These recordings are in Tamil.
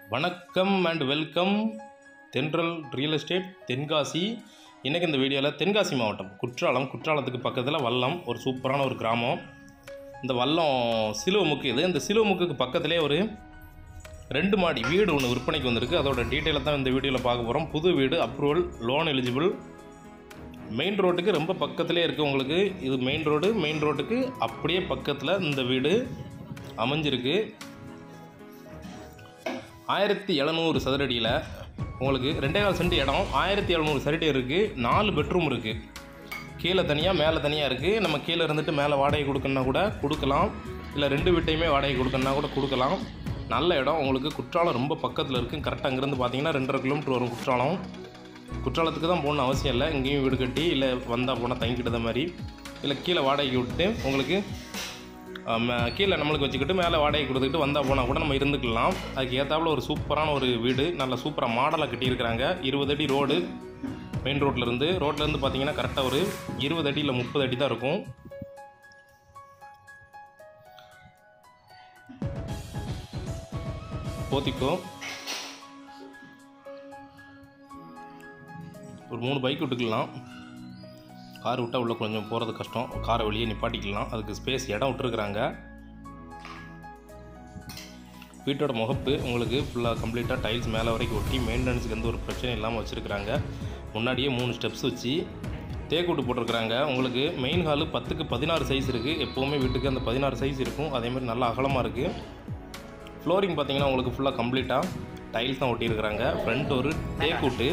வணக்கம் and welcome Thendral real estate Tenkasi இன்றைக்கி இந்த வீடியோவில் தென்காசி மாவட்டம் குற்றாலம் குற்றாலத்துக்கு பக்கத்தில் வல்லம் ஒரு சூப்பரான ஒரு கிராமம் இந்த வல்லம் சிலுவமுக்கு இது இந்த சிலுவமுக்குக்கு பக்கத்திலே ஒரு ரெண்டு மாடி வீடு ஒன்று விற்பனைக்கு வந்திருக்கு அதோட டீட்டெயிலை தான் இந்த வீடியோவில் பார்க்க போகிறோம் புது வீடு அப்ரூவல் லோன் எலிஜிபிள் மெயின் ரோட்டுக்கு ரொம்ப பக்கத்திலே இருக்குது உங்களுக்கு இது மெயின் ரோடு மெயின் ரோட்டுக்கு அப்படியே பக்கத்தில் இந்த வீடு அமைஞ்சிருக்கு ஆயிரத்தி எழுநூறு சதுரடியில் உங்களுக்கு ரெண்டே கால் சென்ட் இடம் ஆயிரத்தி எழுநூறு சதுரடி இருக்குது நாலு பெட்ரூம் இருக்குது கீழே தனியாக மேலே தனியாக இருக்குது நம்ம கீழே இருந்துட்டு மேலே வாடகை கொடுக்கணுன்னா கூட கொடுக்கலாம் இல்லை ரெண்டு வீட்டையுமே வாடகை கொடுக்கணுன்னா கூட கொடுக்கலாம் நல்ல இடம் உங்களுக்கு குற்றாலம் ரொம்ப பக்கத்தில் இருக்குது கரெக்டாக அங்கேருந்து பார்த்தீங்கன்னா ரெண்டரை கிலோமீட்டர் வரும் குற்றாலம் குற்றாலத்துக்கு தான் போகணும்னு அவசியம் இல்லை இங்கேயும் வீடு கட்டி இல்லை வந்தால் போனால் தங்கிக்கிட்டத மாதிரி இல்லை கீழே வாடகைக்கு விட்டு உங்களுக்கு அஹ், ம- கீழே நம்மளுக்கு வச்சுக்கிட்டு மேலே வாடகை கொடுத்துக்கிட்டு வந்தால் போனால் கூட நம்ம இருந்துக்கலாம் அதுக்கு ஏற்றாப்புல ஒரு சூப்பரான ஒரு வீடு நல்ல சூப்பராக மாடலாக கட்டியிருக்கிறாங்க இருபது அடி ரோடு மெயின் ரோட்லேருந்து ரோட்லேருந்து பார்த்தீங்கன்னா கரெக்டாக ஒரு இருபது அடி இல்லை முப்பது அடி தான் இருக்கும் போத்திக்கோ ஒரு மூணு பைக் விட்டுக்கலாம் கார் விட்டால் உள்ளே கொஞ்சம் போகிறது கஷ்டம் காரை வெளியே நிப்பாட்டிக்கலாம் அதுக்கு ஸ்பேஸ் இடம் விட்டுருக்குறாங்க வீட்டோட முகப்பு உங்களுக்கு ஃபுல்லாக கம்ப்ளீட்டாக டைல்ஸ் மேலே வரைக்கும் ஒட்டி மெயின்டெனன்ஸுக்கு எந்த ஒரு பிரச்சனையும் இல்லாமல் வச்சுருக்குறாங்க முன்னாடியே மூணு ஸ்டெப்ஸ் வச்சு தேக்கூட்டு போட்டிருக்கிறாங்க உங்களுக்கு மெயின் ஹாலு பத்துக்கு பதினாறு சைஸ் இருக்குது எப்போவுமே வீட்டுக்கு அந்த பதினாறு சைஸ் இருக்கும் அதேமாதிரி நல்லா அகலமாக இருக்குது ஃப்ளோரிங் பார்த்தீங்கன்னா உங்களுக்கு ஃபுல்லாக கம்ப்ளீட்டாக டைல்ஸ் தான் ஒட்டியிருக்கிறாங்க ஃப்ரண்ட் ஒரு தேக்கூட்டு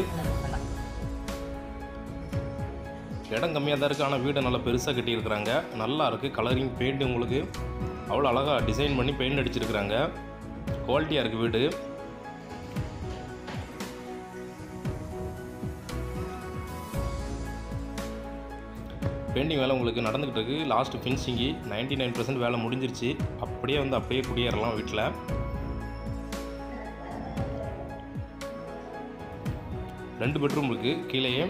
இடம் கம்மியாக தான் இருக்குது ஆனால் வீடை நல்லா பெருசாக கட்டியிருக்கிறாங்க நல்லா இருக்குது கலரிங் பெயிண்ட் உங்களுக்கு அவ்வளோ அழகாக டிசைன் பண்ணி பெயிண்ட் அடிச்சிருக்கிறாங்க குவாலிட்டியாக இருக்குது வீடு பெயிண்டிங் வேலை உங்களுக்கு நடந்துக்கிட்டு இருக்குது லாஸ்ட் ஃபினிஷிங்கு நைன்டி நைன் பர்சன்ட் வேலை முடிஞ்சிருச்சு அப்படியே வந்து அப்படியே குடியேறலாம் வீட்டில் ரெண்டு பெட்ரூம் இருக்குது கீழேயே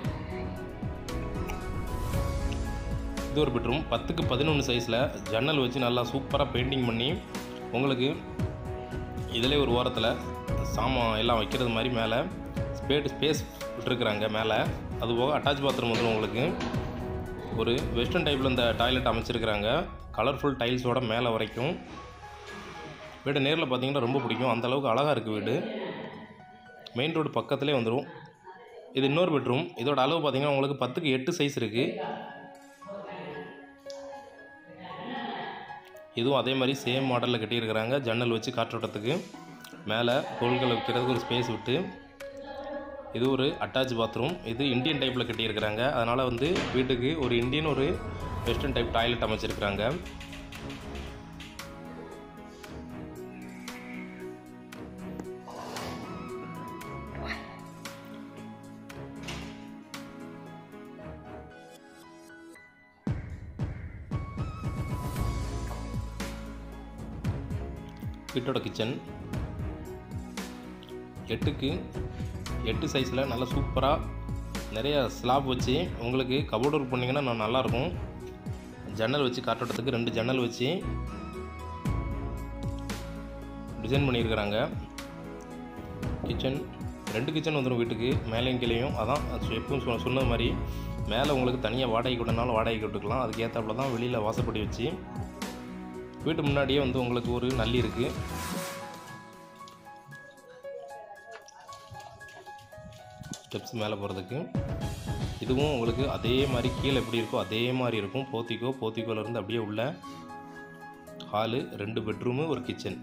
இது ஒரு பெட்ரூம் பத்துக்கு பதினொன்று சைஸில் ஜன்னல் வச்சு நல்லா சூப்பராக பெயிண்டிங் பண்ணி உங்களுக்கு இதிலே ஒரு ஓரத்தில் சாமான் எல்லாம் வைக்கிறது மாதிரி மேலே ஸ்பேட் ஸ்பேஸ் விட்டுருக்குறாங்க மேலே அது போக அட்டாச் பாத்ரூம் வந்துடும் உங்களுக்கு ஒரு வெஸ்டர்ன் டைப்பில் இந்த டாய்லெட் அமைச்சிருக்கிறாங்க கலர்ஃபுல் டைல்ஸோட மேலே வரைக்கும் வீடு நேரில் பார்த்தீங்கன்னா ரொம்ப பிடிக்கும் அந்த அளவுக்கு அழகாக இருக்குது வீடு மெயின் ரோடு பக்கத்துலேயே வந்துடும் இது இன்னொரு பெட்ரூம் இதோட அளவு பார்த்தீங்கன்னா உங்களுக்கு பத்துக்கு எட்டு சைஸ் இருக்குது இதுவும் அதே மாதிரி சேம் மாடலில் கட்டியிருக்கிறாங்க ஜன்னல் வச்சு காற்றோட்டத்துக்கு மேலே பொருட்கள் வைக்கிறதுக்கு ஒரு ஸ்பேஸ் விட்டு இது ஒரு அட்டாச் பாத்ரூம் இது இந்தியன் டைப்பில் கட்டியிருக்கிறாங்க அதனால் வந்து வீட்டுக்கு ஒரு இந்தியன் ஒரு வெஸ்டர்ன் டைப் டாய்லெட் அமைச்சிருக்கிறாங்க வீட்டோட கிச்சன் எட்டுக்கு எட்டு சைஸில் நல்லா சூப்பராக நிறைய ஸ்லாப் வச்சு உங்களுக்கு கபோர்டு ஒர்க் பண்ணிங்கன்னா நான் நல்லாயிருக்கும் ஜன்னல் வச்சு காற்றோட்டத்துக்கு ரெண்டு ஜன்னல் வச்சு டிசைன் பண்ணியிருக்கிறாங்க கிச்சன் ரெண்டு கிச்சன் வந்துடும் வீட்டுக்கு மேலேயும் கீழேயும் அதான் அது எப்பவும் சொ சொன்ன மாதிரி மேலே உங்களுக்கு தனியாக வாடகை விடனாலும் வாடகை விட்டுக்கலாம் அதுக்கு ஏற்றாப்புல தான் வெளியில் வாசப்படி வச்சு வீட்டு முன்னாடியே வந்து உங்களுக்கு ஒரு நல்லி இருக்குது ஸ்டெப்ஸ் மேலே போகிறதுக்கு இதுவும் உங்களுக்கு அதே மாதிரி கீழே எப்படி இருக்கோ அதே மாதிரி இருக்கும் போத்திக்கோ போத்திக்கோலேருந்து அப்படியே உள்ள ஹாலு ரெண்டு பெட்ரூமு ஒரு கிச்சன்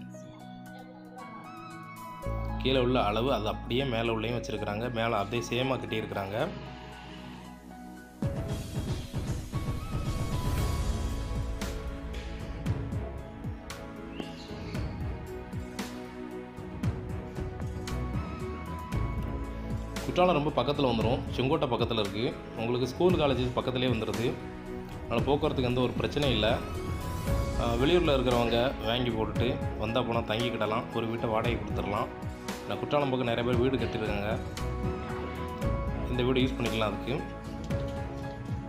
கீழே உள்ள அளவு அது அப்படியே மேலே உள்ளேயும் வச்சுருக்குறாங்க மேலே அப்படியே சேமாக கட்டியிருக்கிறாங்க குற்றாலம் ரொம்ப பக்கத்தில் வந்துடும் செங்கோட்டை பக்கத்தில் இருக்குது உங்களுக்கு ஸ்கூல் காலேஜஸ் பக்கத்துலேயே வந்துடுது அதனால் போக்குவரத்துக்கு எந்த ஒரு பிரச்சனையும் இல்லை ஆஹ் வெளியூரில் இருக்கிறவங்க வாங்கி போட்டுட்டு வந்தால் போனால் தங்கிக்கிடலாம் ஒரு வீட்டை வாடகை கொடுத்துடலாம் நான் குற்றாலம் பக்கம் நிறைய பேர் வீடு கட்டியிருக்காங்க இந்த வீடு யூஸ் பண்ணிக்கலாம் அதுக்கு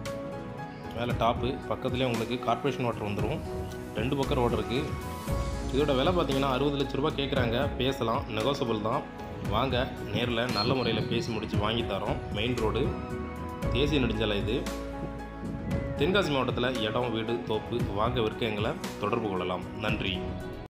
மேலே டாப்பு பக்கத்துலேயே உங்களுக்கு கார்ப்பரேஷன் வாட்டர் வந்துடும் ரெண்டு பக்கம் ரோடு இருக்குது இதோட விலை பார்த்தீங்கன்னா அறுபது லட்ச ரூபாய் கேட்குறாங்க பேசலாம் நெகோசபிள் தான் வாங்க நேரில் நல்ல முறையில் பேசி முடித்து வாங்கி தரோம் மெயின் ரோடு தேசிய நெடுஞ்சாலை இது தென்காசி மாவட்டத்தில் இடம் வீடு தோப்பு வாங்க விற்க எங்களை தொடர்பு கொள்ளலாம் நன்றி